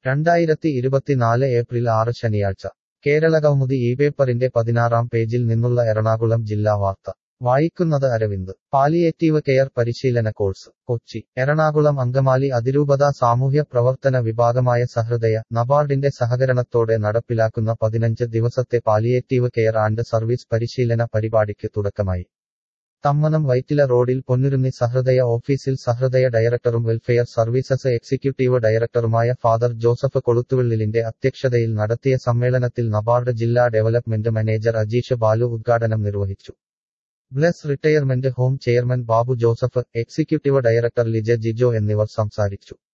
രണ്ടായിരത്തി ഇരുപത്തിനാല് ഏപ്രിൽ ആറ് ശനിയാഴ്ച കേരളകൗമുദി ഈ പേപ്പറിന്റെ പതിനാറാം പേജിൽ നിന്നുള്ള എറണാകുളം ജില്ലാ വാർത്ത വായിക്കുന്നത് അരവിന്ദ് പാലിയേറ്റീവ് കെയർ പരിശീലന കോഴ്സ് കൊച്ചി എറണാകുളം അങ്കമാലി അതിരൂപത സാമൂഹ്യ പ്രവർത്തന വിഭാഗമായ സഹൃദയ നബാർഡിന്റെ സഹകരണത്തോടെ നടപ്പിലാക്കുന്ന പതിനഞ്ച് ദിവസത്തെ പാലിയേറ്റീവ് കെയർ ആൻഡ് സർവീസ് പരിശീലന പരിപാടിക്ക് തുടക്കമായി തമ്മനം വൈറ്റില റോഡിൽ പൊന്നുരുന്നി സഹൃദയ ഓഫീസിൽ സഹൃദയ ഡയറക്ടറും വെൽഫെയർ സർവീസസ് എക്സിക്യൂട്ടീവ് ഡയറക്ടറുമായ ഫാദർ ജോസഫ് കൊളുത്തുവിള്ളിലിന്റെ അധ്യക്ഷതയിൽ നടത്തിയ സമ്മേളനത്തിൽ നബാർഡ് ജില്ലാ ഡെവലപ്മെന്റ് മാനേജർ അജീഷ് ബാലു ഉദ്ഘാടനം നിർവഹിച്ചു Bless retirement home chairman Babu Joseph executive director Lija Jijo എന്നിവർ സംസാരിച്ചു